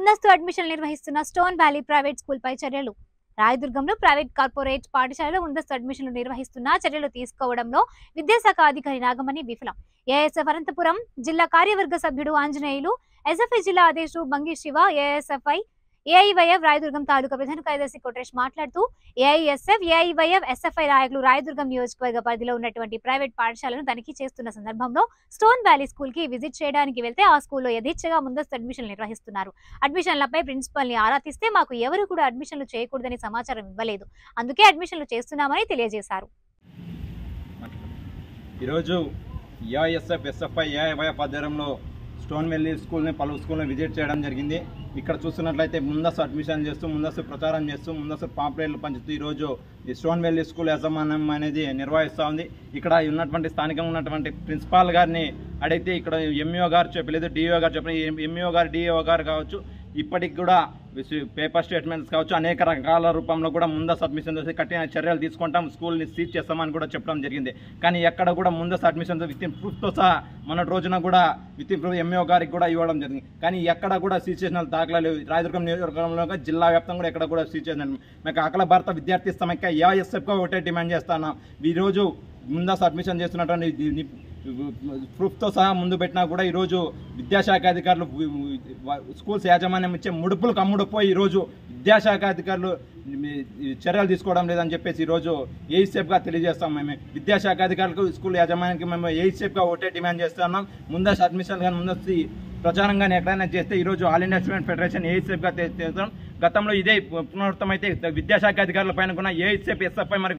ముందస్తు అడ్మిషన్లు నిర్వహిస్తున్న స్టోన్ వ్యాలీ ప్రైవేట్ స్కూల్ పై చర్యలు రాయదుర్గంలో ప్రైవేట్ కార్పొరేట్ పాఠశాలలో ముందస్తు అడ్మిషన్లు నిర్వహిస్తున్న చర్యలు తీసుకోవడంలో విద్యాశాఖ అధికారి నాగమణి విఫలం ఏఎస్ఎఫ్ అనంతపురం జిల్లా కార్యవర్గ సభ్యుడు ఆంజనేయులు ఎస్ఎఫ్ఐ జిల్లా అధ్యక్షుడు బంగి శివ ఏఎస్ఎఫ్ఐ ఏఐవైఎఫ్ రాయదుర్గం తాలూకా ప్రధాన కార్యదర్శి కొట్రేష్ మాట్లాడుతూ ఏఐఎస్ఎఫ్ ఏఐవైఎఫ్ ఎస్ఎఫ్ఐ నాయకులు రాయదుర్గం నియోజకవర్గ పరిధిలో ఉన్నటువంటి ప్రైవేట్ పాఠశాలను తనిఖీ చేస్తున్న సందర్భంలో స్టోన్ వ్యాలీ స్కూల్ కి విజిట్ చేయడానికి వెళ్తే ఆ స్కూల్లో యథేచ్ఛగా ముందస్తు అడ్మిషన్లు నిర్వహిస్తున్నారు అడ్మిషన్లపై ప్రిన్సిపల్ ని ఆరా తీస్తే మాకు ఎవరు కూడా అడ్మిషన్లు చేయకూడదని సమాచారం ఇవ్వలేదు అందుకే అడ్మిషన్లు చేస్తున్నామని తెలియజేశారు ఈరోజు ఏఐఎస్ఎఫ్ ఎస్ఎఫ్ఐ ఏఐవైఎఫ్ ఆధ్వర్యంలో స్టోన్ వెల్లీ స్కూల్ని పలు స్కూల్ని విజిట్ చేయడం జరిగింది ఇక్కడ చూస్తున్నట్లయితే ముందస్తు అడ్మిషన్ చేస్తూ ముందస్తు ప్రచారం చేస్తూ ముందస్తు పాంప్లెట్లు పంచుతూ ఈరోజు ఈ స్టోన్ వెల్లీ స్కూల్ యాజమాన్యం అనేది నిర్వహిస్తూ ఉంది ఇక్కడ ఉన్నటువంటి స్థానికంగా ఉన్నటువంటి ప్రిన్సిపాల్ గారిని అడిగితే ఇక్కడ ఎంఈఓ గారు చెప్పలేదు డిఓ గారు చెప్పలేదు ఎంఈఓ గారు డిఓ గారు కావచ్చు ఇప్పటికి కూడా విసి- పేపర్ స్టేట్మెంట్స్ కావచ్చు అనేక రకాల రూపంలో కూడా ముందస్తు అడ్మిషన్ చేసి కఠిన చర్యలు తీసుకుంటాం స్కూల్ని సీజ్ చేస్తామని కూడా చెప్పడం జరిగింది కానీ ఎక్కడ కూడా ముందస్తు అడ్మిషన్ విత్ ఇన్ ప్రూఫ్తో సహా మొన్నటి రోజున కూడా విత్ ఇన్ ప్రూఫ్ ఎంఏఓ గారికి కూడా ఇవ్వడం జరిగింది కానీ ఎక్కడ కూడా సీజ్ చేసిన దాఖలాలు రాయదుర్గం నియోజకవర్గంలో కానీ జిల్లా వ్యాప్తంగా కూడా ఎక్కడ కూడా సీజ్ చేసిన మేము అఖిల భారత విద్యార్థి సమైక్య ఏఎస్ఎఫ్గా ఒకటే డిమాండ్ చేస్తున్నాం ఈరోజు ముందస్తు అడ్మిషన్ చేస్తున్నటువంటి ది- ది- ప్రూఫ్తో సహా ముందు పెట్టినా కూడా ఈరోజు విద్యాశాఖ అధికారులు వి- వి- స్కూల్స్ యాజమాన్యం ఇచ్చే ముడుపులు కమ్ముడుపోయి ఈరోజు విద్యాశాఖ అధికారులు మీ- ఈ చర్యలు తీసుకోవడం లేదని చెప్పేసి ఈరోజు ఏఈసెఫ్గా తెలియజేస్తాం మేము విద్యాశాఖ అధికారులకు స్కూల్ యాజమాన్యానికి మేము ఏఈసెఫ్గా ఒకటే డిమాండ్ చేస్తున్నాం ముందస్తు అడ్మిషన్ కానీ ముందస్తు ప్రచారం కానీ ఎక్కడైనా చేస్తే ఈరోజు ఆల్ ఇండియా స్టూడెంట్ ఫెడరేషన్ ఏఈసెఫ్గా చేస్తాం గతంలో ఇదే పునరావృతం అయితే విద్యాశాఖ అధికారుల పైన కూడా ఏఈసెఫ్ ఎస్ఎఫ్ఐ మరి